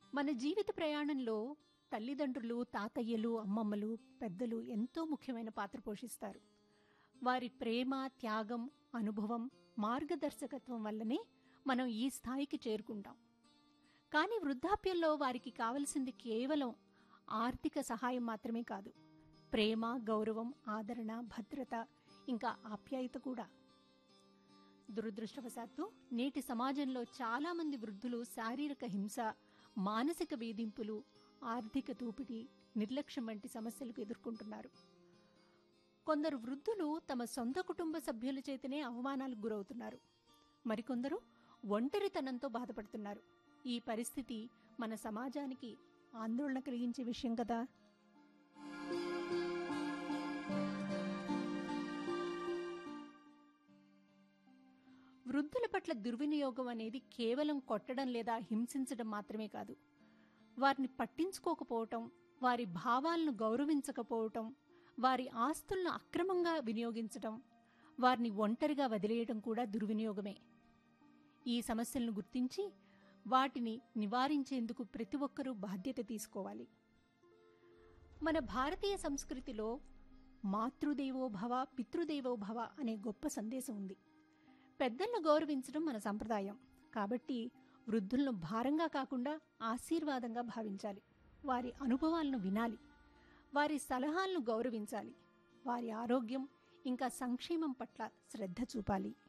మన జీవిత ప్రయాణంలో తల్లిదండ్రులు తాతయ్యలు అమ్మమ్మలు పెద్దలు ఎంతో ముఖ్యమైన పాత్ర పోషిస్తారు వారి ప్రేమ త్యాగం అనుభవం మార్గదర్శకత్వం వల్లనే మనం ఈ స్థాయికి చేరుకుంటాం కానీ వృద్ధాప్యంలో వారికి కావలసింది కేవలం ఆర్థిక సహాయం మాత్రమే కాదు ప్రేమ గౌరవం ఆదరణ భద్రత ఇంకా ఆప్యాయత కూడా దురదృష్టవశాత్తు నేటి సమాజంలో చాలామంది వృద్ధులు శారీరక హింస మానసిక వేధింపులు ఆర్థిక దోపిడీ నిర్లక్ష్యం వంటి సమస్యలకు ఎదుర్కొంటున్నారు కొందరు వృద్ధులు తమ సొంత కుటుంబ సభ్యుల చేతనే అవమానాలకు గురవుతున్నారు మరికొందరు ఒంటరితనంతో బాధపడుతున్నారు ఈ పరిస్థితి మన సమాజానికి ఆందోళన కలిగించే విషయం కదా వృద్ధుల పట్ల దుర్వినియోగం అనేది కేవలం కొట్టడం లేదా హింసించడం మాత్రమే కాదు వారిని పట్టించుకోకపోవటం వారి భావాలను గౌరవించకపోవటం వారి ఆస్తులను అక్రమంగా వినియోగించటం వారిని ఒంటరిగా వదిలేయడం కూడా దుర్వినియోగమే ఈ సమస్యలను గుర్తించి వాటిని నివారించేందుకు ప్రతి ఒక్కరూ బాధ్యత తీసుకోవాలి మన భారతీయ సంస్కృతిలో మాతృదేవోభవ పితృదేవోభవ అనే గొప్ప సందేశం ఉంది పెద్దలను గౌరవించడం మన సంప్రదాయం కాబట్టి వృద్ధులను భారంగా కాకుండా ఆశీర్వాదంగా భావించాలి వారి అనుభవాలను వినాలి వారి సలహాలను గౌరవించాలి వారి ఆరోగ్యం ఇంకా సంక్షేమం పట్ల శ్రద్ధ చూపాలి